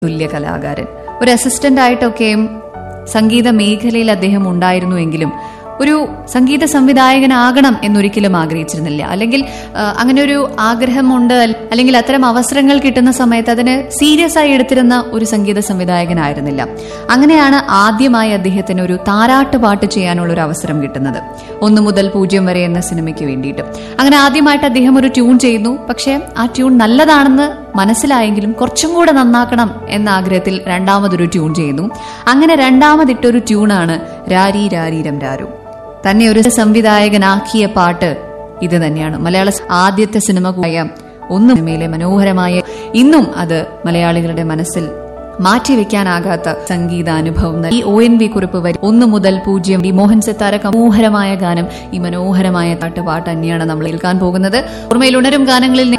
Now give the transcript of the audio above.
തുല്യ കലാകാരൻ ഒരു അസിസ്റ്റന്റ് ആയിട്ടൊക്കെയും സംഗീത മേഖലയിൽ അദ്ദേഹം ഉണ്ടായിരുന്നുവെങ്കിലും ഒരു സംഗീത സംവിധായകനാകണം എന്നൊരിക്കലും ആഗ്രഹിച്ചിരുന്നില്ല അല്ലെങ്കിൽ ആ, അങ്ങനെ ഒരു ആഗ്രഹമുണ്ട് അൽ- അല്ലെങ്കിൽ അത്തരം അവസരങ്ങൾ കിട്ടുന്ന സമയത്ത് അതിന് സീരിയസ് ആയി എടുത്തിരുന്ന ഒരു സംഗീത സംവിധായകനായിരുന്നില്ല അങ്ങനെയാണ് ആദ്യമായി അദ്ദേഹത്തിന് ഒരു താരാട്ട് പാട്ട് ചെയ്യാനുള്ള ഒരു അവസരം കിട്ടുന്നത് ഒന്ന് മുതൽ പൂജ്യം വരെ എന്ന സിനിമയ്ക്ക് വേണ്ടിയിട്ട് അങ്ങനെ ആദ്യമായിട്ട് അദ്ദേഹം ഒരു ട്യൂൺ ചെയ്യുന്നു പക്ഷേ ആ ട്യൂൺ നല്ലതാണെന്ന് മനസ്സിലായെങ്കിലും കുറച്ചും കൂടെ നന്നാക്കണം എന്ന ആഗ്രഹത്തിൽ രണ്ടാമതൊരു ട്യൂൺ ചെയ്യുന്നു അങ്ങനെ രണ്ടാമതിട്ടൊരു ട്യൂണാണ് രാരി രാരീരം രാരു തന്നെ ഒരു സംവിധായകനാക്കിയ പാട്ട് ഇത് തന്നെയാണ് മലയാള സ- ആദ്യത്തെ സിനിമ കൂടിയ ഒന്നും സിനിമയിലെ മനോഹരമായ ഇന്നും അത് മലയാളികളുടെ മനസ്സിൽ മാറ്റിവെക്കാനാകാത്ത സംഗീതാനുഭവം നൽകി. ഈ ഒ എൻ വി കുറിപ്പ് വരി ഒന്ന് മുതൽ പൂജ്യം ഈ മോഹൻ സിത്താര മനോഹരമായ ഗാനം ഈ മനോഹരമായ പാട്ട് പാട്ട് തന്നെയാണ് നമ്മൾ കേൾക്കാൻ പോകുന്നത് ഓർമ്മയിൽ ഉണരും ഗാനങ്ങളിൽ